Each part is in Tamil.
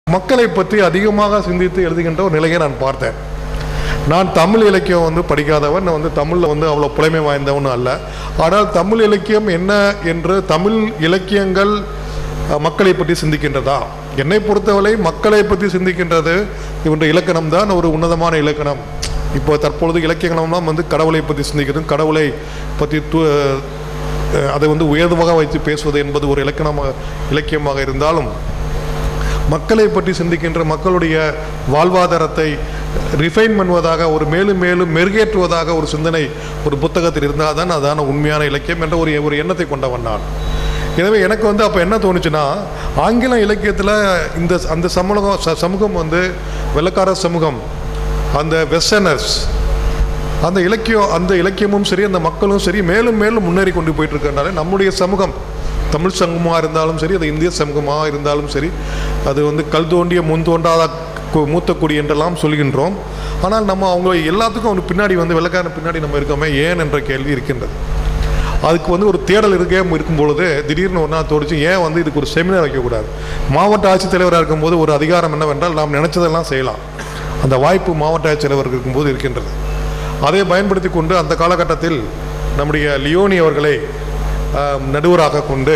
மக்களை பற்றி அதிகமாக சிந்தித்து எழுதுகின்ற ஒரு நிலையை நான் பார்த்தேன் நான் தமிழ் இலக்கியம் வந்து படிக்காதவன் நான் வந்து தமிழில் வந்து அவ்வளோ புலமை வாய்ந்தவனும் அல்ல ஆனால் தமிழ் இலக்கியம் என்ன என்று தமிழ் இலக்கியங்கள் அஹ், மக்களை பற்றி சிந்திக்கின்றதா என்னை பொறுத்தவரை மக்களை பற்றி சிந்திக்கின்றது இவருடைய இலக்கணம் தான் ஒரு உன்னதமான இலக்கணம் இப்போ தற்பொழுது இலக்கியங்களெல்லாம் வந்து கடவுளை பற்றி சிந்திக்கிறது கடவுளை பற்றி து அஹ், அதை வந்து உயர்வாக வைத்து பேசுவது என்பது ஒரு இலக்கணமாக இலக்கியமாக இருந்தாலும் மக்களை பற்றி சிந்திக்கின்ற மக்களுடைய வாழ்வாதாரத்தை ரிஃபைன் பண்ணுவதாக ஒரு மேலும் மேலும் மெருகேற்றுவதாக ஒரு சிந்தனை ஒரு புத்தகத்தில் இருந்தால் தான் அதான உண்மையான இலக்கியம் என்ற ஒரு ஒரு எண்ணத்தை கொண்டவன் நான் எனவே எனக்கு வந்து அப்போ என்ன தோணுச்சுன்னா ஆங்கில இலக்கியத்தில் இந்த அந்த சமூகம் ச- சமூகம் வந்து வெள்ளக்கார சமூகம் அந்த வெஸ்டர்னர்ஸ் அந்த இலக்கியம் அந்த இலக்கியமும் சரி அந்த மக்களும் சரி மேலும் மேலும் முன்னேறி கொண்டு போயிட்டு இருக்கனால நம்முடைய சமூகம் தமிழ் சமூகமாக இருந்தாலும் சரி அது இந்திய சமூகமாக இருந்தாலும் சரி அது வந்து கல் தோண்டிய முன் தோண்டாத கு- மூத்த குடி என்றெல்லாம் சொல்கின்றோம் ஆனால் நம்ம அவங்க எல்லாத்துக்கும் அவங்க பின்னாடி வந்து வெள்ளக்காரன் பின்னாடி நம்ம இருக்கோமே ஏன் என்ற கேள்வி இருக்கின்றது அதுக்கு வந்து ஒரு தேடல் இருக்கே இருக்கும் பொழுது திடீர்னு ஒரு நாள் தோடிச்சு ஏன் வந்து இதுக்கு ஒரு செமினார் வைக்கக்கூடாது மாவட்ட ஆட்சித்தலைவராக இருக்கும்போது ஒரு அதிகாரம் என்னவென்றால் நாம் நினைச்சதெல்லாம் செய்யலாம் அந்த வாய்ப்பு மாவட்ட ஆட்சித்தலைவர் இருக்கும்போது இருக்கின்றது அதை பயன்படுத்தி கொண்டு அந்த காலகட்டத்தில் நம்முடைய லியோனி அவர்களை ஆம், நடுவராக கொண்டு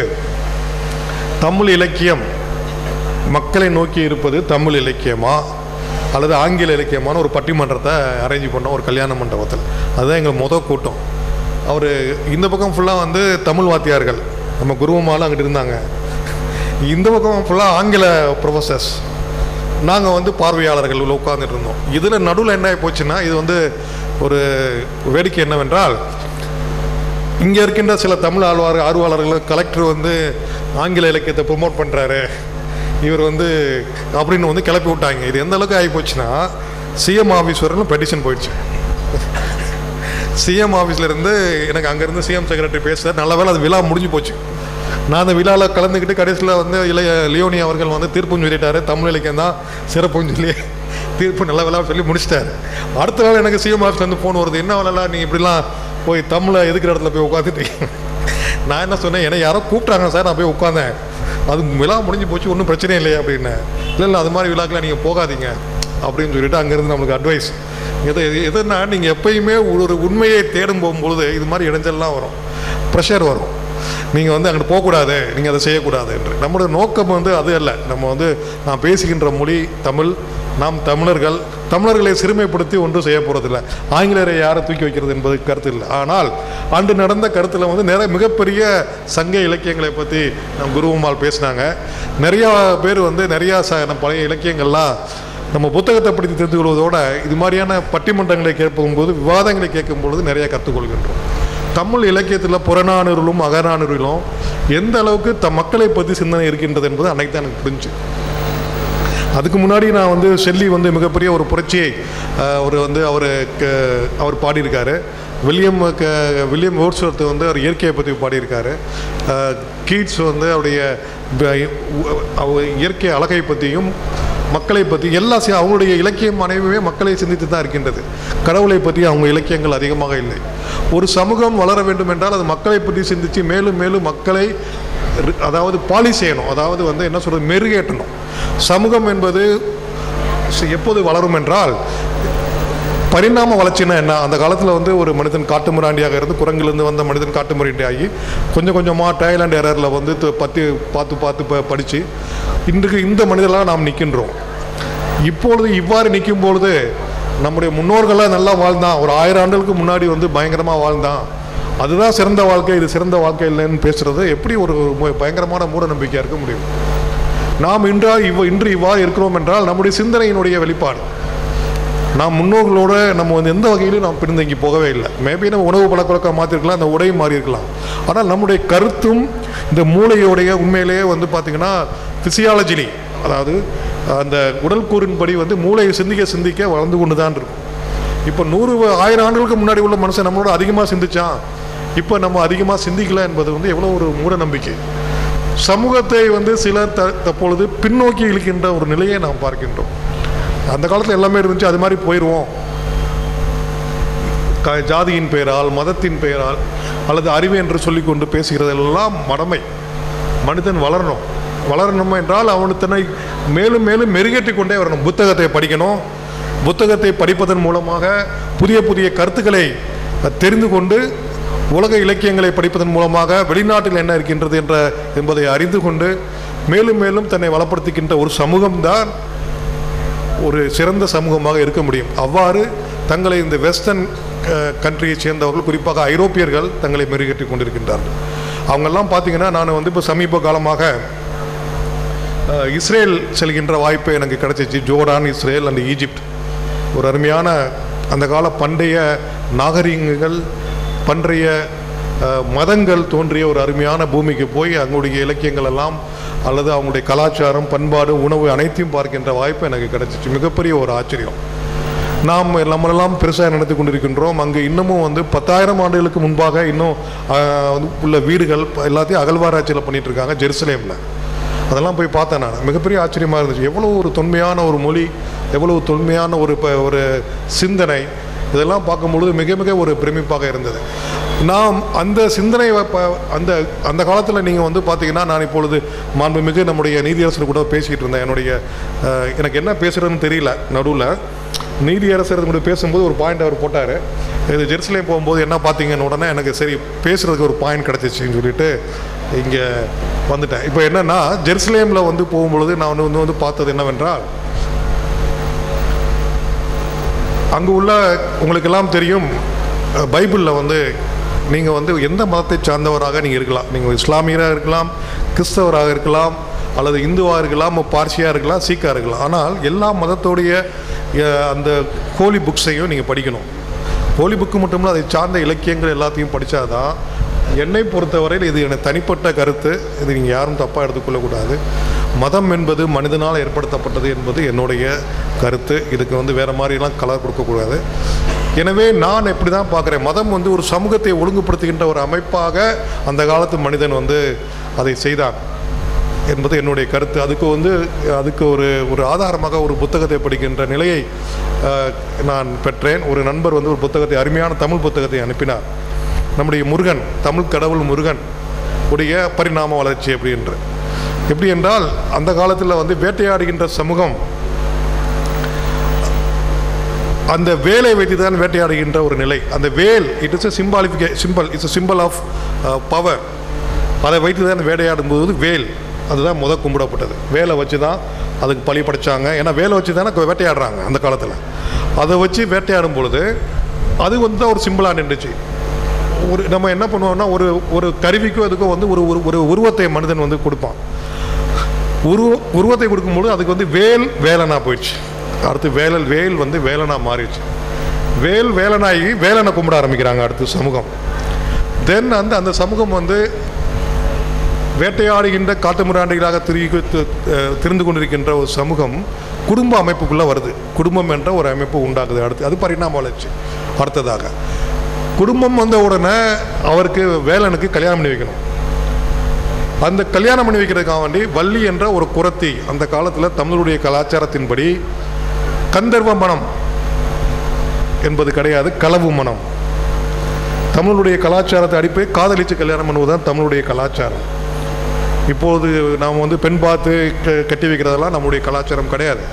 தமிழ் இலக்கியம் மக்களை நோக்கி இருப்பது தமிழ் இலக்கியமா அல்லது ஆங்கில இலக்கியமான ஒரு பட்டிமன்றத்தை அரேஞ்ச் பண்ணோம் ஒரு கல்யாண மண்டபத்தில் அதுதான் எங்கள் மொதல் கூட்டம் அவர் இந்த பக்கம் ஃபுல்லாக வந்து தமிழ் வாத்தியார்கள் நம்ம குருவமாலாம் அங்கிட்டு இருந்தாங்க இந்த பக்கம் ஃபுல்லாக ஆங்கில ப்ரொஃபஸர்ஸ் நாங்கள் வந்து பார்வையாளர்கள் உள்ள உட்கார்ந்துட்டு இருந்தோம் இதில் நடுவில் என்ன ஆகி போச்சுன்னா இது வந்து ஒரு வேடிக்கை என்னவென்றால் இங்கே இருக்கின்ற சில தமிழ் ஆழ்வார் ஆர்வலர்கள் கலெக்டர் வந்து ஆங்கில இலக்கியத்தை ப்ரொமோட் பண்ணுறாரு இவர் வந்து அப்படின்னு வந்து கிளப்பி விட்டாங்க இது எந்த அளவுக்கு ஆகி போச்சுன்னா சிஎம் ஆஃபீஸ் வரலும் பெட்டிஷன் போயிடுச்சு சிஎம் ஆஃபீஸ்லேருந்து எனக்கு அங்கேருந்து சிஎம் செக்ரட்டரி பேசுகிறார் நல்ல வேளை அது விழா முடிஞ்சு போச்சு நான் அந்த விழாவில் கலந்துக்கிட்டு கடைசியில் வந்து இளைய லியோனி அவர்கள் வந்து தீர்ப்புன்னு சொல்லிட்டாரு தமிழ் இலக்கியம் தான் சிறப்புன்னு சொல்லி தீர்ப்பு நல்ல விழா சொல்லி முடிச்சிட்டாரு அடுத்த நாள் எனக்கு சிஎம் ஆஃபீஸ்லேருந்து ஃபோன் வருது என்ன வேலை நீ இப்படிலாம் போய் தமிழை எதுக்கிற இடத்துல போய் உட்காந்துட்டு நான் என்ன சொன்னேன் என்னை யாரோ கூப்பிட்டாங்க சார் நான் போய் உட்காந்தேன் அது விழா முடிஞ்சு போச்சு ஒன்றும் பிரச்சனை இல்லையே அப்படின்னு இல்லை இல்லை அது மாதிரி விழாக்கெலாம் நீங்கள் போகாதீங்க அப்படின்னு சொல்லிட்டு அங்கேருந்து நம்மளுக்கு அட்வைஸ் எது எதுனா நீங்கள் எப்பயுமே ஒரு உண்மையை தேடும் போகும்பொழுது இது மாதிரி இடைஞ்சல்லாம் வரும் ப்ரெஷர் வரும் நீங்கள் வந்து அங்கிட்டு போகக்கூடாது நீங்கள் அதை செய்யக்கூடாது என்று நம்மளோட நோக்கம் வந்து அது அல்ல நம்ம வந்து நான் பேசுகின்ற மொழி தமிழ் நாம் தமிழர்கள் தமிழர்களை சிறுமைப்படுத்தி ஒன்றும் செய்ய போகிறதில்ல ஆங்கிலேயரை யாரை தூக்கி வைக்கிறது என்பது கருத்து இல்லை ஆனால் அன்று நடந்த கருத்தில் வந்து நிறைய மிகப்பெரிய சங்க இலக்கியங்களை பற்றி நம் குருவம்மாள் பேசினாங்க நிறையா பேர் வந்து நிறையா ச நம்ம பழைய இலக்கியங்கள்லாம் நம்ம புத்தகத்தை படித்து தெரிந்து கொள்வதோட இது மாதிரியான பட்டிமன்றங்களை கேட்கும்போது விவாதங்களை கேட்கும் பொழுது நிறைய கற்றுக்கொள்கின்றோம் தமிழ் இலக்கியத்தில் புறநானூறிலும் அகநானூறிலும் எந்த அளவுக்கு தம் மக்களை பற்றி சிந்தனை இருக்கின்றது என்பது அன்னைக்கு தான் எனக்கு புரிஞ்சு அதுக்கு முன்னாடி நான் வந்து ஷெல்லி வந்து மிகப்பெரிய ஒரு புரட்சியை அஹ், அவர் வந்து அவர் அவர் பாடியிருக்காரு வில்லியம் க வில்லியம் ஓட்ஸ்வர்த் வந்து அவர் இயற்கையை பற்றி பாடியிருக்காரு அஹ், கீட்ஸ் வந்து அவருடைய ப- உ- அவர் இயற்கை அழகை பற்றியும் மக்களை பற்றி எல்லா சி- அவங்களுடைய இலக்கியம் அனைவுமே மக்களை சிந்தித்து தான் இருக்கின்றது கடவுளை பற்றி அவங்க இலக்கியங்கள் அதிகமாக இல்லை ஒரு சமூகம் வளர வேண்டும் என்றால் அது மக்களை பற்றி சிந்தித்து மேலும் மேலும் மக்களை ரி- அதாவது பாலி செய்யணும் அதாவது வந்து என்ன சொல்றது மெருகேற்றணும் சமூகம் என்பது சி- எப்போது வளரும் என்றால் பரிணாம வளர்ச்சினா என்ன அந்த காலத்தில் வந்து ஒரு மனிதன் காட்டுமிராண்டியாக இருந்து குரங்கிலிருந்து வந்த மனிதன் காட்டுமிராண்டி ஆகி கொஞ்சம் கொஞ்சமாக ட்ரையல் அண்ட் எரரில் வந்து து- பத்தி பார்த்து பார்த்து ப படித்து இன்றைக்கு இந்த மனிதர்களாக நாம் நிற்கின்றோம் இப்பொழுது இவ்வாறு நிற்கும் பொழுது நம்முடைய முன்னோர்களாக நல்லா வாழ்ந்தான் ஒரு ஆயிரம் ஆண்டுகளுக்கு முன்னாடி வந்து பயங்கரமாக வாழ்ந்தான் அதுதான் சிறந்த வாழ்க்கை இது சிறந்த வாழ்க்கை இல்லைன்னு பேசுறது எப்படி ஒரு மு- பயங்கரமான மூட நம்பிக்கையாக இருக்க முடியும் நாம் இன்றா இவ் இன்று இவ்வாறு இருக்கிறோம் என்றால் நம்முடைய சிந்தனையினுடைய வெளிப்பாடு நாம் முன்னோர்களோட நம்ம வந்து எந்த வகையிலும் நாம் பின்தங்கி போகவே இல்லை மேபி நம்ம உணவு பழக்கவழக்கம் மாற்றிருக்கலாம் அந்த உடையும் மாறி இருக்கலாம் ஆனால் நம்முடைய கருத்தும் இந்த மூளையோடைய உண்மையிலேயே வந்து பார்த்திங்கன்னா ஃபிசியாலஜிலி அதாவது அந்த உடல் கூறின்படி வந்து மூளையை சிந்திக்க சிந்திக்க வளர்ந்து கொண்டு தான் இருக்கும் இப்போ நூறு வ- ஆயிரம் ஆண்டுகளுக்கு முன்னாடி உள்ள மனுஷன் நம்மளோட அதிகமாக சிந்திச்சான் இப்போ நம்ம அதிகமாக சிந்திக்கல என்பது வந்து எவ்வளோ ஒரு மூட நம்பிக்கை சமூகத்தை வந்து சிலர் த தற்பொழுது பின்னோக்கி இழுக்கின்ற ஒரு நிலையை நாம் பார்க்கின்றோம் அந்த காலத்தில் எல்லாமே இருந்துச்சு அது மாதிரி போயிடுவோம் க ஜாதியின் பெயரால் மதத்தின் பெயரால் அல்லது அறிவு என்று சொல்லிக்கொண்டு பேசுகிறதெல்லாம் மடமை மனிதன் வளரணும் வளரணும் என்றால் அவனு தன்னை மேலும் மேலும் மெருகேற்றி கொண்டே வரணும் புத்தகத்தை படிக்கணும் புத்தகத்தை படிப்பதன் மூலமாக புதிய புதிய கருத்துக்களை தெரிந்து கொண்டு உலக இலக்கியங்களை படிப்பதன் மூலமாக வெளிநாட்டில் என்ன இருக்கின்றது என்ற என்பதை அறிந்து கொண்டு மேலும் மேலும் தன்னை வளப்படுத்துகின்ற ஒரு சமூகம்தான் ஒரு சிறந்த சமூகமாக இருக்க முடியும் அவ்வாறு தங்களை இந்த வெஸ்டர்ன் கண்ட்ரியை சேர்ந்தவர்கள் குறிப்பாக ஐரோப்பியர்கள் தங்களை மெருகேற்றி கொண்டிருக்கின்றார்கள் அவங்கெல்லாம் பார்த்தீங்கன்னா நான் வந்து இப்போ சமீப காலமாக அஹ், இஸ்ரேல் செல்கின்ற வாய்ப்பு எனக்கு கிடைச்சிச்சு ஜோர்டான் இஸ்ரேல் அண்ட் ஈஜிப்ட் ஒரு அருமையான அந்த கால பண்டைய நாகரிகங்கள் பண்டைய அஹ், மதங்கள் தோன்றிய ஒரு அருமையான பூமிக்கு போய் அவங்களுடைய இலக்கியங்கள் எல்லாம் அல்லது அவங்களுடைய கலாச்சாரம் பண்பாடு உணவு அனைத்தையும் பார்க்கின்ற வாய்ப்பு எனக்கு கிடைச்சிச்சு மிகப்பெரிய ஒரு ஆச்சரியம் நாம் நம்மளெல்லாம் பெருசாக நினைத்து கொண்டிருக்கின்றோம் அங்கே இன்னமும் வந்து பத்தாயிரம் ஆண்டுகளுக்கு முன்பாக இன்னும் ஆஹ், வந்து உள்ள வீடுகள் எல்லாத்தையும் அகழ்வாராய்ச்சியில் பண்ணிட்டு இருக்காங்க ஜெருசலேமில் அதெல்லாம் போய் பார்த்தேன் நான் மிகப்பெரிய ஆச்சரியமாக இருந்துச்சு எவ்வளோ ஒரு தொன்மையான ஒரு மொழி எவ்வளவு தொன்மையான ஒரு ப- ஒரு சிந்தனை இதெல்லாம் பார்க்கும்பொழுது மிக மிக ஒரு பிரமிப்பாக இருந்தது நாம் அந்த சிந்தனை ப- அந்த அந்த காலத்தில் நீங்கள் வந்து பார்த்தீங்கன்னா நான் இப்பொழுது மாண்புமிகு நம்முடைய நீதியரசர் கூட பேசிக்கிட்டு இருந்தேன் என்னுடைய அஹ், எனக்கு என்ன பேசுகிறதுன்னு தெரியல நடுவில் நீதியரசர் கூட பேசும்போது ஒரு பாயிண்ட் அவர் போட்டார் இது ஜெருசலேம் போகும்போது என்ன பார்த்தீங்கன்னு உடனே எனக்கு சரி பேசுகிறதுக்கு ஒரு பாயிண்ட் கிடச்சிச்சின்னு சொல்லிட்டு இங்கே வந்துட்டேன் இப்போ என்னென்னா ஜெருசலேமில் வந்து போகும்பொழுது நான் வந்து வந்து பார்த்தது என்னவென்றால் அங்கு உள்ள உங்களுக்கெல்லாம் தெரியும் அஹ், பைபிளில் வந்து நீங்கள் வந்து எந்த மதத்தை சார்ந்தவராக நீங்கள் இருக்கலாம் நீங்கள் இஸ்லாமியராக இருக்கலாம் கிறிஸ்தவராக இருக்கலாம் அல்லது இந்துவாக இருக்கலாம் பார்சியாக இருக்கலாம் சீக்காக இருக்கலாம் ஆனால் எல்லா மதத்தோடைய அஹ், அந்த ஹோலி புக்ஸையும் நீங்கள் படிக்கணும் ஹோலி புக்கு மட்டும் இல்லை அதை சார்ந்த இலக்கியங்கள் எல்லாத்தையும் படித்தாதான் என்னை பொறுத்தவரையில் இது எனக்கு தனிப்பட்ட கருத்து இது நீங்கள் யாரும் தப்பாக எடுத்துக்கொள்ளக்கூடாது மதம் என்பது மனிதனால் ஏற்படுத்தப்பட்டது என்பது என்னுடைய கருத்து இதுக்கு வந்து வேறு மாதிரிலாம் கலர் கொடுக்கக்கூடாது எனவே நான் எப்படி தான் பார்க்குறேன் மதம் வந்து ஒரு சமூகத்தை ஒழுங்குபடுத்துகின்ற ஒரு அமைப்பாக அந்த காலத்து மனிதன் வந்து அதை செய்தான் என்பது என்னுடைய கருத்து அதுக்கு வந்து அதுக்கு ஒரு ஒரு ஆதாரமாக ஒரு புத்தகத்தை படிக்கின்ற நிலையை அஹ், நான் பெற்றேன் ஒரு நண்பர் வந்து ஒரு புத்தகத்தை அருமையான தமிழ் புத்தகத்தை அனுப்பினார் நம்முடைய முருகன் தமிழ் கடவுள் முருகன் உடைய பரிணாம வளர்ச்சி அப்படின்ற எப்படி என்றால் அந்த காலத்தில் வந்து வேட்டையாடுகின்ற சமூகம் அந்த வேலை வைத்து தான் வேட்டையாடுகின்ற ஒரு நிலை அந்த vel it is a symbolifica symbol it's a symbol of power அதை வைத்து தான் வேட்டையாடும் போது வேல் அதுதான் முத கும்பிடப்பட்டது வேலை வச்சு தான் அதுக்கு பழி படைச்சாங்க ஏன்னா வேலை வச்சு தானே வேட்டையாடுறாங்க அந்த காலத்தில் அதை வச்சு வேட்டையாடும் பொழுது அது வந்து தான் ஒரு சிம்பிளாக நின்றுச்சு ஒரு நம்ம என்ன பண்ணுவோம்னா ஒரு ஒரு கருவிக்கும் அதுக்கும் வந்து ஒரு ஒரு- ஒரு உருவத்தை மனிதன் வந்து கொடுப்பான் உருவ உருவத்தை கொடுக்கும்போது அதுக்கு வந்து வேல் வேலனா போயிடுச்சு அடுத்து வேலல் வேல் வந்து வேலனா மாறிடுச்சு வேல் வேலனாகி வேலனை கும்பிட ஆரம்பிக்கிறாங்க அடுத்து சமூகம் தென் அந்த அந்த சமூகம் வந்து வேட்டையாடுகின்ற காட்டுமிராண்டிகளாக திரி திரிந்து கொண்டிருக்கின்ற ஒரு சமூகம் குடும்ப அமைப்புக்குள்ளே வருது குடும்பம் என்ற ஒரு அமைப்பு உண்டாகுது அடுத்து அது பரிணாம வளர்ச்சி அடுத்ததாக குடும்பம் வந்த உடனே அவருக்கு வேலனுக்கு கல்யாணம் பண்ணி வைக்கணும் அந்த கல்யாணம் பண்ணி வைக்கிறதுக்காக வேண்டி வள்ளி என்ற ஒரு குரத்தி அந்த காலத்தில் தமிழுடைய கலாச்சாரத்தின்படி கந்தர்வ மனம் என்பது கிடையாது களவு மனம் தமிழுடைய கலாச்சாரத்தை அடிப்படை காதலித்து கல்யாணம் பண்ணுவதுதான் தமிழுடைய கலாச்சாரம் இப்போது நாம் வந்து பெண் பார்த்து க- கட்டி வைக்கிறதெல்லாம் நம்முடைய கலாச்சாரம் கிடையாது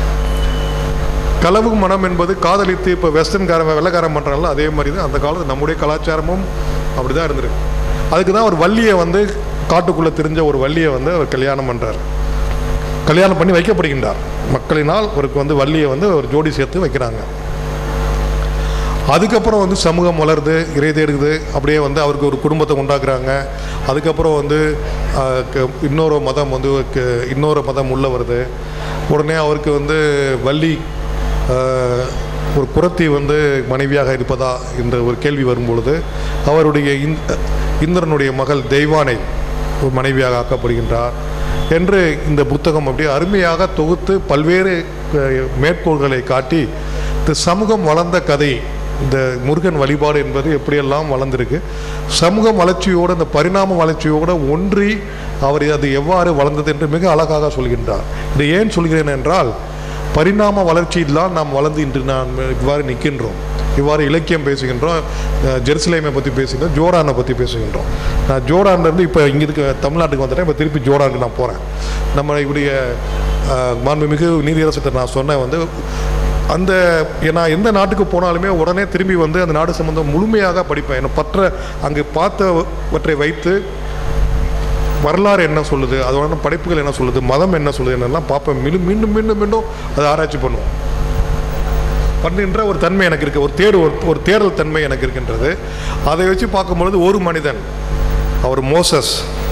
களவு மனம் என்பது காதலித்து இப்போ வெஸ்டர்ன்காரன் வெள்ளக்காரன் பண்ணுறாங்களோ அதே மாதிரி தான் அந்த காலத்து நம்முடைய கலாச்சாரமும் அப்படி தான் இருந்திருக்கு அதுக்கு தான் ஒரு வள்ளியை வந்து காட்டுக்குள்ளே தெரிஞ்ச ஒரு வள்ளியை வந்து அவர் கல்யாணம் பண்ணுறார் கல்யாணம் பண்ணி வைக்கப்படுகின்றார் மக்களினால் அவருக்கு வந்து வள்ளியை வந்து ஒரு ஜோடி சேர்த்து வைக்கிறாங்க அதுக்கப்புறம் வந்து சமூகம் வளருது இறை தேடுது அப்படியே வந்து அவருக்கு ஒரு குடும்பத்தை உண்டாக்குறாங்க அதுக்கப்புறம் வந்து ஆஹ், க- இன்னொரு மதம் வந்து க- இன்னொரு மதம் உள்ள வருது உடனே அவருக்கு வந்து வள்ளி ஆஹ், ஒரு குரத்தி வந்து மனைவியாக இருப்பதா என்ற ஒரு கேள்வி வரும்பொழுது அவருடைய இந்த- இந்திரனுடைய மகள் தெய்வானை ஒரு மனைவியாக ஆக்கப்படுகின்றார் என்று இந்த புத்தகம் அப்படியே அருமையாக தொகுத்து பல்வேறு அஹ், மேற்கோள்களை காட்டி இந்த சமூகம் வளர்ந்த கதை இந்த முருகன் வழிபாடு என்பது எப்படியெல்லாம் வளர்ந்திருக்கு சமூகம் வளர்ச்சியோடு இந்த பரிணாம வளர்ச்சியோடு ஒன்றி அவர் அது எவ்வாறு வளர்ந்தது என்று மிக அழகாக சொல்கின்றார் இதை ஏன் சொல்கிறேன் என்றால் பரிணாம வளர்ச்சியில் தான் நாம் வளர்ந்து இன்று நாம் இவ்வாறு நிற்கின்றோம் இவ்வாறு இலக்கியம் பேசுகின்றோம் அஹ், ஜெருசலேமை பற்றி பேசுகின்றோம் ஜோர்டானை பற்றி பேசுகின்றோம் நான் ஜோர்டான்லேருந்து இப்போ இங்கே இருக்க தமிழ்நாட்டுக்கு வந்துட்டேன் இப்போ திருப்பி ஜோர்டானுக்கு நான் போகிறேன் நம்ம இப்படிய அஹ், மாண்புமிகு நீதியரசர்கிட்ட நான் சொன்னேன் வந்து அந்த நான் எந்த நாட்டுக்கு போனாலுமே உடனே திரும்பி வந்து அந்த நாடு சம்பந்தம் முழுமையாக படிப்பேன் என்னை பற்ற அங்கு பார்த்தவற்றை வைத்து வரலாறு என்ன சொல்லுது அதோட படைப்புகள் என்ன சொல்லுது மதம் என்ன சொல்லுது என்னெல்லாம் பார்ப்பேன் மீண்டும் மீண்டும் மீண்டும் மீண்டும் அதை ஆராய்ச்சி பண்ணுவோம் பண்ணுகின்ற ஒரு தன்மை எனக்கு இருக்கு ஒரு தேடு ஒரு ஒரு தேடல் தன்மை எனக்கு இருக்கின்றது அதை வச்சு பார்க்கும்பொழுது ஒரு மனிதன் அவர் மோசஸ்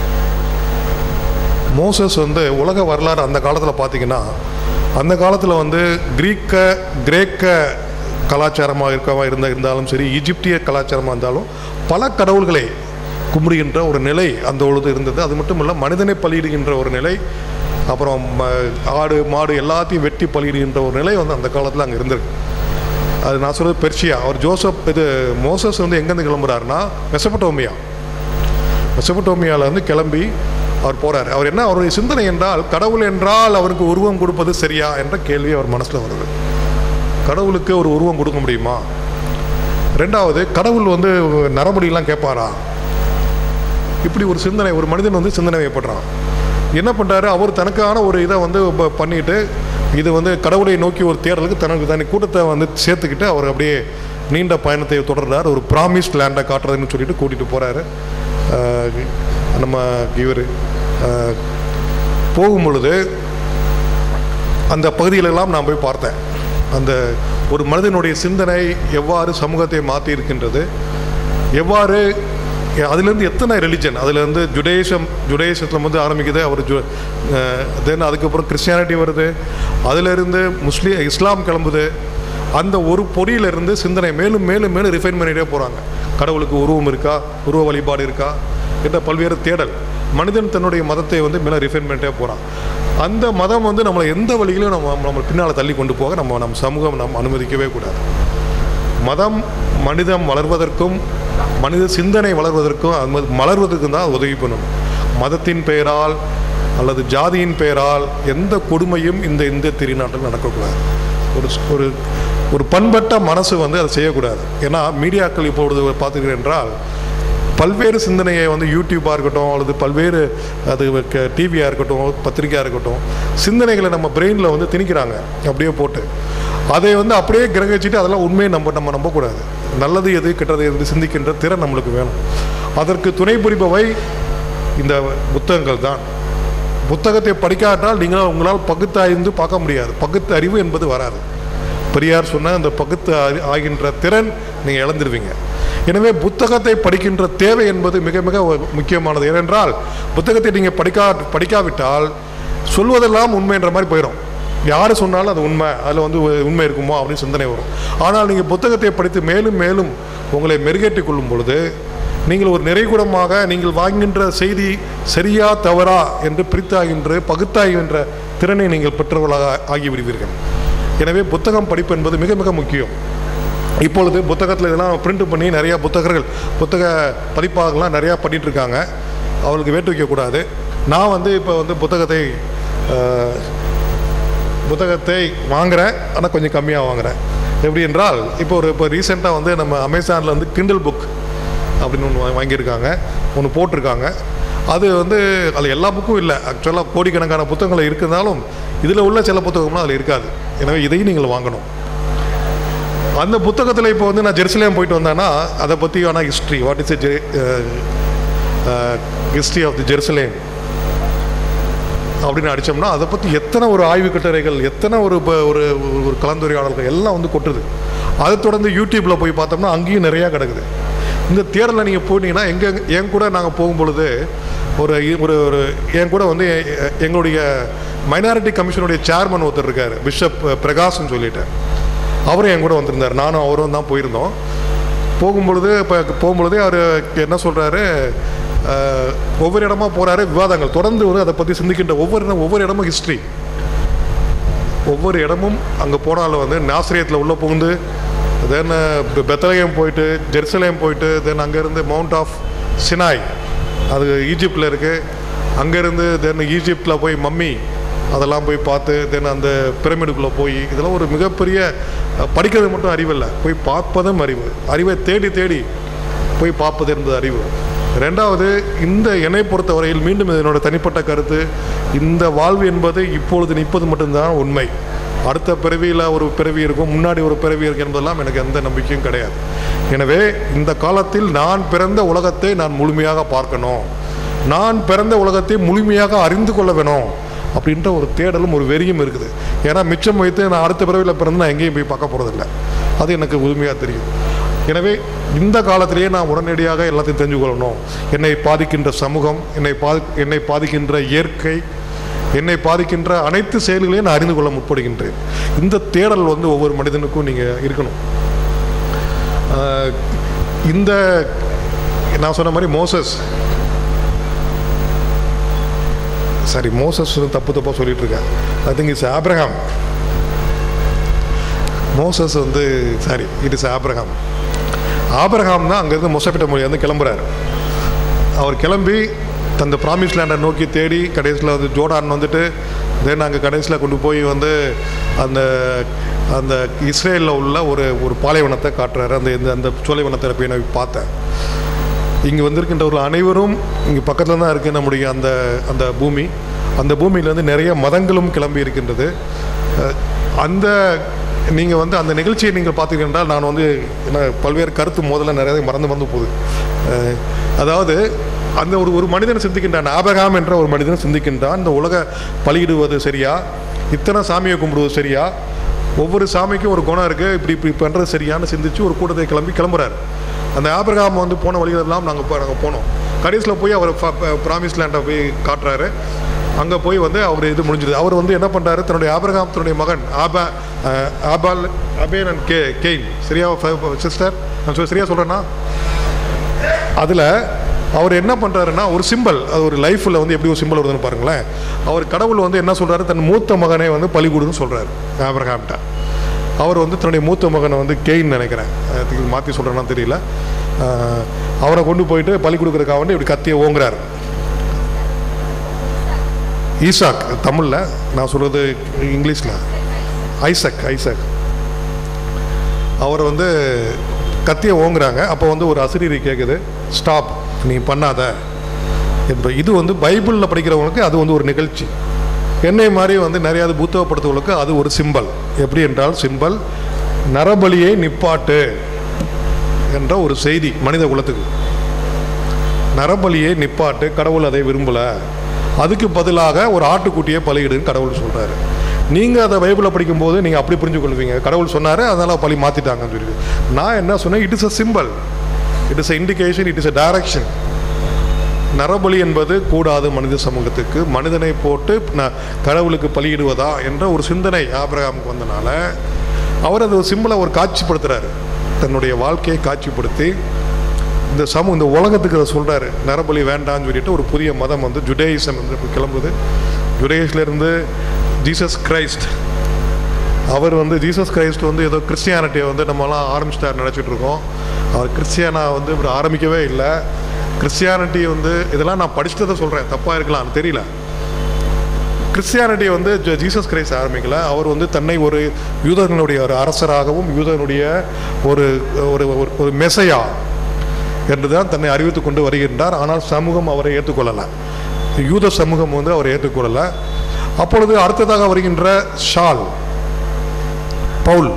மோசஸ் வந்து உலக வரலாறு அந்த காலத்தில் பார்த்தீங்கன்னா அந்த காலத்தில் வந்து கிரீக்க கிரேக்க கலாச்சாரமாக இருக்கவா இருந்த இருந்தாலும் சரி ஈஜிப்திய கலாச்சாரமாக இருந்தாலும் பல கடவுள்களை கும்பிடுகின்ற ஒரு நிலை அந்த பொழுது இருந்தது அது மட்டும் இல்லை மனிதனை பலியிடுகின்ற ஒரு நிலை அப்புறம் ம- ஆடு மாடு எல்லாத்தையும் வெட்டி பலியிடுகின்ற ஒரு நிலை வந்து அந்த காலத்தில் அங்கே இருந்திருக்கு அது நான் சொல்கிறது பெர்ஷியா அவர் ஜோசப் இது மோசஸ் வந்து எங்கேருந்து கிளம்புறாருன்னா மெசபட்டோமியா மெசபட்டோமியால இருந்து கிளம்பி அவர் போறார் அவர் என்ன அவருடைய சிந்தனை என்றால் கடவுள் என்றால் அவருக்கு உருவம் கொடுப்பது சரியா என்ற கேள்வி அவர் மனசுல வருது கடவுளுக்கு ஒரு உருவம் கொடுக்க முடியுமா ரெண்டாவது கடவுள் வந்து நரமுடியெல்லாம் கேட்பாரா இப்படி ஒரு சிந்தனை ஒரு மனிதன் வந்து சிந்தனை ஏற்படுறான் என்ன பண்றாரு அவர் தனக்கான ஒரு இதை வந்து ப- பண்ணிட்டு இது வந்து கடவுளை நோக்கி ஒரு தேடலுக்கு தனக்கு தனி கூட்டத்தை வந்து சேர்த்துக்கிட்டு அவர் அப்படியே நீண்ட பயணத்தை தொடர்றார் ஒரு ப்ராமிஸ் லேண்டை காட்டுறதுன்னு சொல்லிட்டு கூட்டிட்டு போறாரு ஆஹ் நம்ம இவர் போகும் பொழுது அந்த பகுதிகளெல்லாம் நான் போய் பார்த்தேன் அந்த ஒரு மனிதனுடைய சிந்தனை எவ்வாறு சமூகத்தை மாற்றி இருக்கின்றது எவ்வாறு அதுலேருந்து எத்தனை ரிலிஜன் அதுலேருந்து ஜுடேசம் ஜுடேசத்தில் வந்து ஆரம்பிக்குது அவர் ஜு தென் அதுக்கப்புறம் கிறிஸ்டியானிட்டி வருது அதிலிருந்து முஸ்லீம் இஸ்லாம் கிளம்புது அந்த ஒரு பொறியிலிருந்து சிந்தனை மேலும் மேலும் மேலும் ரிஃபைன் பண்ணிட்டே போகிறாங்க கடவுளுக்கு உருவம் இருக்கா உருவ வழிபாடு இருக்கா என்ற பல்வேறு தேடல் மனிதன் தன்னுடைய மதத்தை வந்து மேலே ரிஃபைன் பண்ணிட்டே போகிறான் அந்த மதம் வந்து நம்மளை எந்த வழியிலும் நம்ம நம்ம பின்னால் தள்ளி கொண்டு போக நம்ம நம்ம சமூகம் நம்ம அனுமதிக்கவே கூடாது மதம் மனிதம் வளர்வதற்கும் மனித சிந்தனை வளர்வதற்கும் அது மாதிரி மலர்வதற்கும் தான் உதவி பண்ணும் மதத்தின் பெயரால் அல்லது ஜாதியின் பெயரால் எந்த கொடுமையும் இந்த இந்திய திருநாட்டில் நடக்கக்கூடாது ஒரு ஸ்- ஒரு ஒரு பண்பட்ட மனசு வந்து அதை செய்யக்கூடாது ஏன்னா மீடியாக்கள் இப்பொழுது பார்த்துக்கிறேன் என்றால் பல்வேறு சிந்தனையை வந்து யூடியூப்பாக இருக்கட்டும் அல்லது பல்வேறு அது டிவியாக இருக்கட்டும் பத்திரிக்கையாக இருக்கட்டும் சிந்தனைகளை நம்ம பிரெயினில் வந்து திணிக்கிறாங்க அப்படியே போட்டு அதை வந்து அப்படியே கிரகிச்சிட்டு அதெல்லாம் உண்மையை நம்ம நம்ம நம்பக்கூடாது நல்லது எது கெட்டது எது சிந்திக்கின்ற திறன் நம்மளுக்கு வேணும் அதற்கு துணை புரிபவை இந்த புத்தகங்கள் தான் புத்தகத்தை படிக்காட்டால் நீங்கள் உங்களால் பகுத்தாய்ந்து பார்க்க முடியாது பகுத்து அறிவு என்பது வராது பெரியார் சொன்ன அந்த பகுத்து அறி- ஆகின்ற திறன் நீங்கள் இழந்துருவீங்க எனவே புத்தகத்தை படிக்கின்ற தேவை என்பது மிக மிக ஒரு முக்கியமானது ஏனென்றால் புத்தகத்தை நீங்கள் படிக்கா படிக்காவிட்டால் சொல்வதெல்லாம் உண்மைன்ற மாதிரி போயிடும் யார் சொன்னாலும் அது உண்மை அதில் வந்து ஒரு உண்மை இருக்குமோ அப்படின்னு சிந்தனை வரும் ஆனால் நீங்கள் புத்தகத்தை படித்து மேலும் மேலும் உங்களை மெருகேற்றிக் கொள்ளும் பொழுது நீங்கள் ஒரு நிறைகுடமாக நீங்கள் வாங்குகின்ற செய்தி சரியா தவறா என்று பிரித்தாகின்ற பகுத்தாகின்ற திறனை நீங்கள் பெற்றவர்களாக ஆகிவிடுவீர்கள் எனவே புத்தகம் படிப்பு என்பது மிக மிக முக்கியம் இப்பொழுது புத்தகத்தில் இதெல்லாம் பிரிண்ட் பண்ணி நிறையா புத்தகர்கள் புத்தக பதிப்பாகலாம் நிறையா பண்ணிட்டு இருக்காங்க அவளுக்கு வேட்டு வைக்கக்கூடாது நான் வந்து இப்போ வந்து புத்தகத்தை அஹ், புத்தகத்தை வாங்குறேன் ஆனால் கொஞ்சம் கம்மியாக வாங்குறேன் எப்படி என்றால் இப்போ ஒரு இப்போ ரீசெண்டாக வந்து நம்ம அமேசானில் வந்து கிண்டல் புக் அப்படின்னு ஒன்று வாங்கியிருக்காங்க ஒன்று போட்டிருக்காங்க அது வந்து அதில் எல்லா புக்கும் இல்லை ஆக்சுவலாக கோடிக்கணக்கான புத்தகங்கள் இருக்கிறதாலும் இதில் உள்ள சில புத்தகம்லாம் அதில் இருக்காது எனவே இதையும் நீங்கள் வாங்கணும் அந்த புத்தகத்தில் இப்போ வந்து நான் ஜெருசலேம் போயிட்டு வந்தேன்னா அதை பற்றியான history what is history of the Jerusalem அப்படின்னு அடித்தோம்னா அதை பற்றி எத்தனை ஒரு ஆய்வு கட்டுரைகள் எத்தனை ஒரு ப- ஒரு ஒரு கலந்துரையாடல்கள் எல்லாம் வந்து கொட்டுது அதை தொடர்ந்து யூடியூப்பில் போய் பார்த்தோம்னா அங்கேயும் நிறையா கிடக்குது இந்த தேடலில் நீங்கள் போனீங்கன்னா எங்கே என் கூட நாங்கள் போகும் பொழுது ஒரு இ- ஒரு ஒரு என் கூட வந்து எ- எ- எங்களுடைய மைனாரிட்டி கமிஷனுடைய சேர்மன் ஒருத்தர் இருக்கார் பிஷப் பிரகாஷ்னு சொல்லிட்டு அவரும் என் கூட வந்திருந்தார் நானும் அவரும் தான் போயிருந்தோம் போகும்பொழுது இப்போ போகும்பொழுதே அவர் என்ன சொல்கிறாரு ஒவ்வொரு இடமா போகிறாரு விவாதங்கள் தொடர்ந்து வந்து அதை பற்றி சிந்திக்கின்ற ஒவ்வொரு இடம் ஒவ்வொரு இடமும் ஹிஸ்ட்ரி ஒவ்வொரு இடமும் அங்கே போனாலும் வந்து நாசிரியத்தில் உள்ளே புகுந்து தென் பெத்தலயம் போயிட்டு ஜெருசலேம் போயிட்டு தென் அங்கேருந்து மவுண்ட் ஆஃப் சினாய் அது ஈஜிப்டில் இருக்குது அங்கேருந்து தென் ஈஜிப்டில் போய் மம்மி அதெல்லாம் போய் பார்த்து தென் அந்த பிரமிடுக்குள்ளே போய் இதெல்லாம் ஒரு மிகப்பெரிய அஹ், படிக்கிறது மட்டும் அறிவில்லை போய் பார்ப்பதும் அறிவு அறிவை தேடி தேடி போய் பார்ப்பது என்பது அறிவு ரெண்டாவது இந்த என்னை பொறுத்தவரையில் மீண்டும் இதனோட தனிப்பட்ட கருத்து இந்த வாழ்வு என்பது இப்பொழுது நிற்பது மட்டும்தான் உண்மை அடுத்த பிறவியில் ஒரு பிறவி இருக்கும் முன்னாடி ஒரு பிறவி இருக்கு என்பதெல்லாம் எனக்கு எந்த நம்பிக்கையும் கிடையாது எனவே இந்த காலத்தில் நான் பிறந்த உலகத்தை நான் முழுமையாக பார்க்கணும் நான் பிறந்த உலகத்தை முழுமையாக அறிந்து கொள்ள வேணும் அப்படின்ற ஒரு தேடலும் ஒரு வெறியும் இருக்குது ஏன்னா மிச்சம் வைத்து நான் அடுத்த பிறவியில் பிறந்து நான் எங்கேயும் போய் பார்க்க போகிறதில்ல அது எனக்கு உரிமையாக தெரியும் எனவே இந்த காலத்திலேயே நான் உடனடியாக எல்லாத்தையும் தெரிஞ்சு கொள்ளணும் என்னை பாதிக்கின்ற சமூகம் என்னை பாதி என்னை பாதிக்கின்ற இயற்கை என்னை பாதிக்கின்ற அனைத்து செயல்களையும் நான் அறிந்து கொள்ள முற்படுகின்றேன் இந்த தேடல் வந்து ஒவ்வொரு மனிதனுக்கும் நீங்கள் இருக்கணும் ஆஹ் இந்த நான் சொன்ன மாதிரி மோசஸ் சாரி மோசஸ் தப்பு தப்பாக சொல்லிட்டு இருக்கேன் I think it's Abraham Moses வந்து sorry it is Abraham Abraham தான் அங்கேருந்து மொசப்பிட்ட மொழி வந்து கிளம்புறாரு அவர் கிளம்பி தந்த ப்ராமிஸ் லேண்டை நோக்கி தேடி கடைசியில் வந்து ஜோர்டான் வந்துட்டு தென் அங்கே கடைசியில் கொண்டு போய் வந்து அந்த அந்த இஸ்ரேலில் உள்ள ஒரு ஒரு பாலைவனத்தை காட்டுறாரு அந்த இந்த அந்த சோலைவனத்தை போய் நான் பார்த்தேன் இங்கே வந்திருக்கின்றவர்கள் அனைவரும் இங்கே பக்கத்தில் தான் இருக்குது நம்முடைய அந்த அந்த பூமி அந்த பூமியிலேருந்து நிறைய மதங்களும் கிளம்பி இருக்கின்றது அஹ், அந்த நீங்கள் வந்து அந்த நிகழ்ச்சியை நீங்கள் பார்த்தீர்கள் என்றால் நான் வந்து என்ன பல்வேறு கருத்து மோதல நிறைய மறந்து மறந்து போகுது அஹ், அதாவது அந்த ஒரு ஒரு மனிதன் சிந்திக்கின்றான் ஆபகாம் என்ற ஒரு மனிதன் சிந்திக்கின்றான் இந்த உலக பலியிடுவது சரியா இத்தனை சாமியை கும்பிடுவது சரியா ஒவ்வொரு சாமிக்கும் ஒரு குணம் இருக்குது இப்படி இப்படி பண்ணுறது சரியான்னு சிந்திச்சு ஒரு கூட்டத்தை கிளம்பி கிளம்புறாரு அந்த ஆபிரகாம் வந்து போன வழிகளெல்லாம் நாங்கள் போ நாங்கள் போனோம் கடைசியில் போய் அவர் ப்ராமிஸ் லேண்டை போய் காட்டுறாரு அங்கே போய் வந்து அவர் இது முடிஞ்சிருது அவர் வந்து என்ன பண்ணுறாரு தன்னுடைய ஆபிரகாம் தன்னுடைய மகன் ஆபா அஹ், ஆபால் அபேன் அண்ட் கே கெயின் சரியா சிஸ்டர் நான் சொ- சரியா சொல்கிறேன்னா அதில் அவர் என்ன பண்ணுறாருன்னா ஒரு சிம்பல் அது ஒரு லைஃப்பில் வந்து எப்படி ஒரு சிம்பல் வருதுன்னு பாருங்களேன் அவர் கடவுள் வந்து என்ன சொல்கிறாரு தன் மூத்த மகனை வந்து பலிகூடுன்னு சொல்கிறாரு ஆபிரகாம்கிட்ட அவர் வந்து தன்னுடைய மூத்த மகனை வந்து கெயின் நினைக்கிறேன் அதுக்கு மாற்றி சொல்கிறேன்னா தெரியல அஹ், அவரை கொண்டு போயிட்டு பலி கொடுக்குறதுக்காக வேண்டி இப்படி கத்தியை ஓங்குறாரு ஈசாக் தமிழில் நான் சொல்கிறது இங்கிலீஷில் ஐசக் ஐசக் அவர் வந்து கத்தியை ஓங்குறாங்க அப்போ வந்து ஒரு அசிரியரை கேட்குது ஸ்டாப் நீ பண்ணாத இப்போ இது வந்து பைபிளில் படிக்கிறவங்களுக்கு அது வந்து ஒரு நிகழ்ச்சி என்னை மாதிரி வந்து நிறையா புத்தகப்படுத்துவங்களுக்கு அது ஒரு சிம்பல் எப்படி என்றால் சிம்பல் நரபலியை நிப்பாட்டு என்ற ஒரு செய்தி மனித குலத்துக்கு நரபலியை நிப்பாட்டு கடவுள் அதை விரும்பலை அதுக்கு பதிலாக ஒரு ஆட்டுக்குட்டியை பலியிடுன்னு கடவுள் சொல்கிறாரு நீங்கள் அதை பைபிளில் படிக்கும்போது நீங்கள் அப்படி புரிஞ்சு கொள்வீங்க கடவுள் சொன்னார் அதனால் பலி மாற்றிட்டாங்கன்னு சொல்லி நான் என்ன சொன்னேன் it is a symbol it is a indication it is a direction நரபலி என்பது கூடாது மனித சமூகத்துக்கு மனிதனை போட்டு ந- கடவுளுக்கு பலியிடுவதா என்ற ஒரு சிந்தனை ஆபிரகாமுக்கு வந்தனால அவர் அந்த ஒரு சிம்பிளை ஒரு காட்சிப்படுத்துறாரு தன்னுடைய வாழ்க்கையை காட்சிப்படுத்தி இந்த சமூக இந்த உலகத்துக்கு அதை சொல்றாரு நரபலி வேண்டாம்னு சொல்லிட்டு ஒரு புதிய மதம் வந்து ஜுடேயிசம் வந்து இப்ப கிளம்புது ஜுடேயிஸ்லேருந்து ஜீசஸ் கிரைஸ்ட் அவர் வந்து ஜீசஸ் கிரைஸ்ட் வந்து ஏதோ கிறிஸ்டியானிட்டியை வந்து நம்மலாம் ஆரம்பிச்சிட்டார் நினச்சிட்டு இருக்கோம் அவர் கிறிஸ்டியானா வந்து இவர் ஆரம்பிக்கவே இல்லை கிறிஸ்டியானிட்டி வந்து இதெல்லாம் நான் படிச்சதை சொல்கிறேன் தப்பாக இருக்கலாம் தெரியல கிறிஸ்டியானிட்டி வந்து ஜ- ஜீசஸ் கிரைஸ்ட் ஆரம்பிக்கல அவர் வந்து தன்னை ஒரு யூதர்களுடைய ஒரு அரசராகவும் யூதனுடைய ஒரு ஒரு ஒரு- ஒரு மெசையா என்றுதான் தன்னை அறிவித்துக் கொண்டு வருகின்றார் ஆனால் சமூகம் அவரை ஏற்றுக்கொள்ளலை யூத சமூகம் வந்து அவரை ஏற்றுக்கொள்ளலை அப்பொழுது அடுத்ததாக வருகின்ற ஷால் பவுல்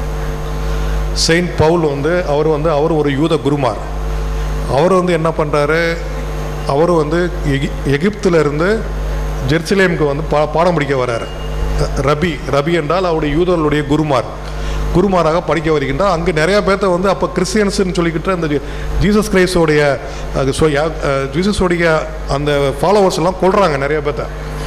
செயின்ட் பவுல் வந்து அவர் வந்து அவர் ஒரு யூத குருமார் அவர் வந்து என்ன பண்ணுறாரு அவர் வந்து எகி எகிப்துல இருந்து ஜெருசலேமுக்கு வந்து பா பாடம் படிக்க வர்றாரு ரபி ரபி என்றால் அவருடைய யூதர்களுடைய குருமார் குருமாராக படிக்க வருகின்றார் அங்கே நிறைய பேர்த்த வந்து அப்போ கிறிஸ்டியன்ஸ்னு சொல்லிக்கிட்டு அந்த ஜீ- ஜீசஸ் கிரைஸ்டோடைய அது சொ- யா- அஹ், ஜீசஸோடைய அந்த ஃபாலோவர்ஸ் எல்லாம் கொள்றாங்க நிறைய பேர்த்த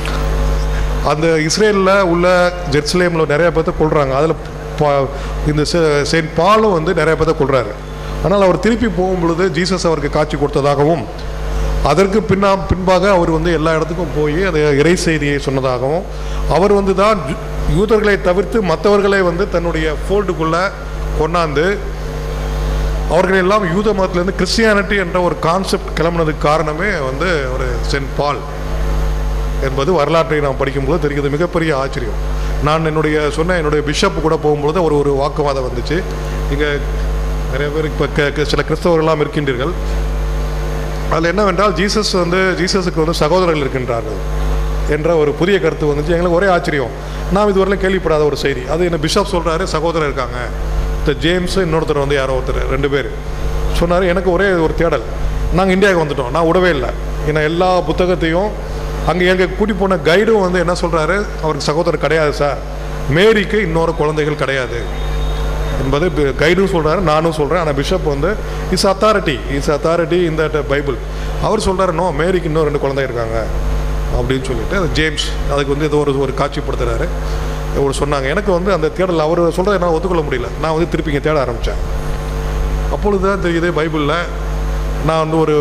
அந்த இஸ்ரேலில் உள்ள ஜெருசலேமில் நிறைய பேர்த்த கொள்றாங்க அதில் இந்த செ- செயின்ட் பாலும் வந்து நிறைய பேர்த்த கொள்றாரு ஆனால் அவர் திருப்பி போகும் பொழுது ஜீசஸ் அவருக்கு காட்சி கொடுத்ததாகவும் அதற்கு பின்னா பின்பாக அவர் வந்து எல்லா இடத்துக்கும் போய் அந்த இறை செய்தியை சொன்னதாகவும் அவர் வந்து தான் ஜு- யூதர்களை தவிர்த்து மற்றவர்களை வந்து தன்னுடைய ஃபோல்டுக்குள்ளே கொண்டாந்து அவர்கள் எல்லாம் யூத மதத்திலேருந்து கிறிஸ்டியானிட்டி என்ற ஒரு கான்செப்ட் கிளம்புனதுக்கு காரணமே வந்து ஒரு சென்ட் பால் என்பது வரலாற்றை நாம் படிக்கும்போது தெரிகிறது மிகப்பெரிய ஆச்சரியம் நான் என்னுடைய சொன்ன என்னுடைய பிஷப் கூட போகும்பொழுது ஒரு ஒரு வாக்குவாதம் வந்துச்சு இங்கே நிறைய பேர் இப்போ சில கிறிஸ்தவர்கள்லாம் இருக்கின்றீர்கள் அதில் என்னவென்றால் ஜீசஸ் வந்து ஜீசஸுக்கு வந்து சகோதரர்கள் இருக்கின்றார்கள் என்ற ஒரு புதிய கருத்து வந்துச்சு எங்களுக்கு ஒரே ஆச்சரியம் நாம் இதுவரையிலும் கேள்விப்படாத ஒரு செய்தி அது என்ன பிஷப் சொல்கிறாரு சகோதரர் இருக்காங்க இந்த ஜேம்ஸ் இன்னொருத்தர் வந்து யாரோ ஒருத்தர் ரெண்டு பேர் சொன்னார் எனக்கு ஒரே ஒரு தேடல் நாங்கள் இந்தியாவுக்கு வந்துட்டோம் நான் விடவே இல்லை ஏன்னா எல்லா புத்தகத்தையும் அங்கே எங்கள் கூட்டி போன கைடும் வந்து என்ன சொல்கிறாரு அவருக்கு சகோதரர் கிடையாது சார் மேரிக்கு இன்னொரு குழந்தைகள் கிடையாது என்பது கைடும் சொல்கிறாரு நானும் சொல்கிறேன் ஆனால் பிஷப் வந்து இஸ் அத்தாரிட்டி இஸ் அத்தாரிட்டி இந்த பைபிள் அவர் சொல்கிறாரு நோ மேரிக்கு இன்னும் ரெண்டு குழந்தை இருக்காங்க அப்படின்னு சொல்லிட்டு அது ஜேம்ஸ் அதுக்கு வந்து ஏதோ ஒரு ஒரு காட்சிப்படுத்துறாரு ஒரு சொன்னாங்க எனக்கு வந்து அந்த தேடல் அவர் சொல்கிறத என்னால் ஒத்துக்கொள்ள முடியல நான் வந்து திருப்பி இங்கே தேட ஆரம்பித்தேன் அப்பொழுது தான் தெரியுது பைபிளில் நான் வந்து ஒரு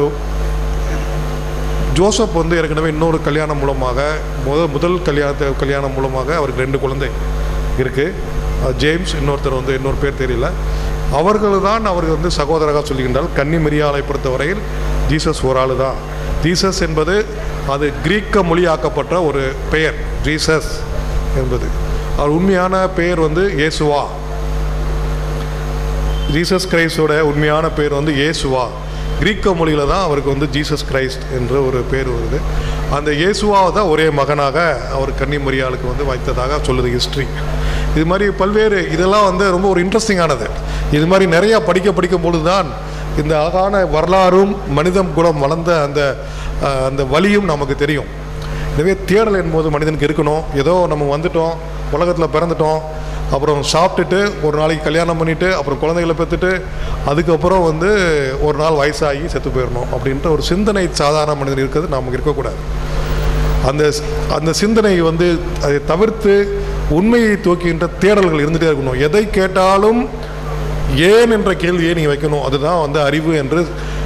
ஜோசப் வந்து ஏற்கனவே இன்னொரு கல்யாணம் மூலமாக முத முதல் கல்யாணத்தை கல்யாணம் மூலமாக அவருக்கு ரெண்டு குழந்தை இருக்குது ஜேம்ஸ் இன்னொருத்தர் வந்து இன்னொரு பேர் தெரியல அவர்கள் தான் அவர்கள் வந்து சகோதரராக சொல்லுகின்றால் கன்னி மிரியாலை பொறுத்தவரையில் ஜீசஸ் ஒரு ஆள் தான் ஜீசஸ் என்பது அது கிரீக்க மொழியாக்கப்பட்ட ஒரு பெயர் ஜீசஸ் என்பது அவர் உண்மையான பெயர் வந்து இயேசுவா ஜீசஸ் கிரைஸ்டோட உண்மையான பேர் வந்து இயேசுவா கிரீக்க மொழியில் தான் அவருக்கு வந்து ஜீசஸ் கிரைஸ்ட் என்ற ஒரு பேர் வருது அந்த இயேசுவாவை தான் ஒரே மகனாக அவர் கன்னிமரியாளுக்கு வந்து வைத்ததாக சொல்லுது ஹிஸ்ட்ரி இது மாதிரி பல்வேறு இதெல்லாம் வந்து ரொம்ப ஒரு இன்ட்ரெஸ்டிங்கானது இது மாதிரி நிறையா படிக்க படிக்கும் பொழுது தான் இந்த அழகான வரலாறும் மனிதம் குணம் வளர்ந்த அந்த அஹ், அந்த வழியும் நமக்கு தெரியும் எனவே தேடல் என்பது மனிதனுக்கு இருக்கணும் ஏதோ நம்ம வந்துட்டோம் உலகத்தில் பிறந்துட்டோம் அப்புறம் சாப்பிட்டுட்டு ஒரு நாளைக்கு கல்யாணம் பண்ணிவிட்டு அப்புறம் குழந்தைகளை பெற்றுட்டு அதுக்கப்புறம் வந்து ஒரு நாள் வயசாகி செத்து போயிடணும் அப்படின்ற ஒரு சிந்தனை சாதாரண மனிதன் இருக்கிறது நமக்கு இருக்கக்கூடாது அந்த அந்த சிந்தனை வந்து அதை தவிர்த்து உண்மையை தூக்குகின்ற தேடல்கள் இருந்துகிட்டே இருக்கணும் எதை கேட்டாலும் ஏன் என்ற கேள்வியை நீங்கள் வைக்கணும் அதுதான் வந்து அறிவு என்று